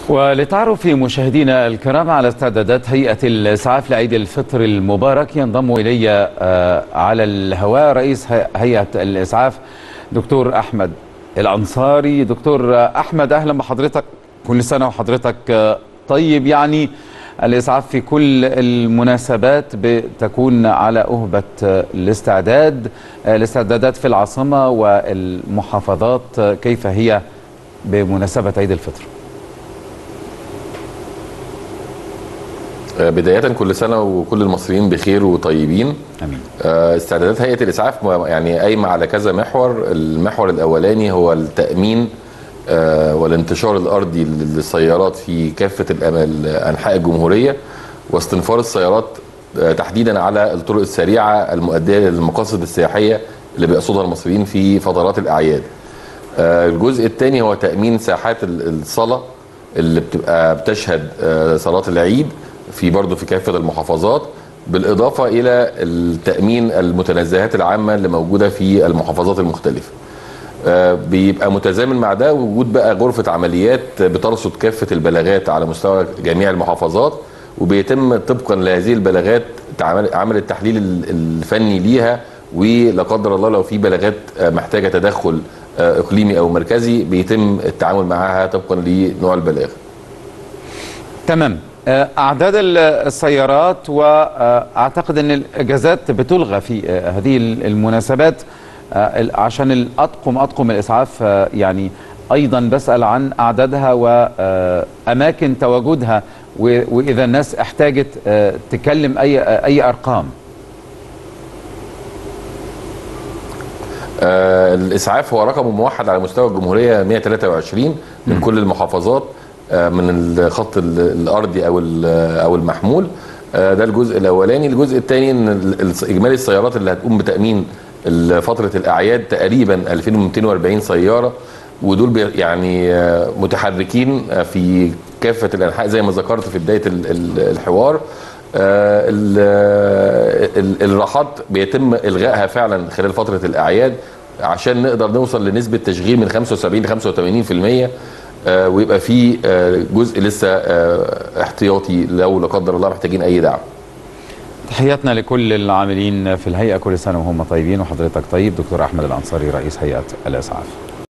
ولتعرف مشاهدينا الكرام على استعدادات هيئة الإسعاف لعيد الفطر المبارك ينضم إلي على الهواء رئيس هيئة الإسعاف دكتور أحمد الأنصاري دكتور أحمد أهلا بحضرتك كل سنة وحضرتك طيب يعني الإسعاف في كل المناسبات بتكون على أهبة الاستعداد الاستعدادات في العاصمة والمحافظات كيف هي بمناسبة عيد الفطر بداية كل سنة وكل المصريين بخير وطيبين امين استعدادات هيئة الإسعاف يعني قايمة على كذا محور المحور الأولاني هو التأمين والانتشار الأرضي للسيارات في كافة أنحاء الجمهورية واستنفار السيارات تحديدا على الطرق السريعة المؤدية للمقاصد السياحية اللي بيقصدها المصريين في فترات الأعياد الجزء الثاني هو تأمين ساحات الصلاة اللي بتبقى بتشهد صلاة العيد في برضه في كافه المحافظات بالاضافه الى التامين المتنزهات العامه اللي موجوده في المحافظات المختلفه. بيبقى متزامن مع ده وجود بقى غرفه عمليات بترصد كافه البلاغات على مستوى جميع المحافظات وبيتم طبقا لهذه البلاغات عمل التحليل الفني ليها ولا قدر الله لو في بلاغات محتاجه تدخل اقليمي او مركزي بيتم التعامل معها طبقا لنوع البلاغ. تمام أعداد السيارات وأعتقد أن الإجازات بتلغى في هذه المناسبات عشان الأطقم أطقم الإسعاف يعني أيضا بسأل عن أعدادها وأماكن تواجدها وإذا الناس احتاجت تكلم أي أي أرقام آه الإسعاف هو رقم موحد على مستوى الجمهورية 123 من م. كل المحافظات من الخط الارضي او او المحمول ده الجزء الاولاني الجزء الثاني ان اجمالي السيارات اللي هتقوم بتامين فتره الاعياد تقريبا 2240 سياره ودول يعني متحركين في كافه الانحاء زي ما ذكرت في بدايه الحوار الراحات بيتم الغائها فعلا خلال فتره الاعياد عشان نقدر نوصل لنسبه تشغيل من 75 ل 85% ويبقى في جزء لسه احتياطي لو لا قدر الله محتاجين اي دعم. تحياتنا لكل العاملين في الهيئه كل سنه وهم طيبين وحضرتك طيب دكتور احمد الانصاري رئيس هيئه الاسعاف.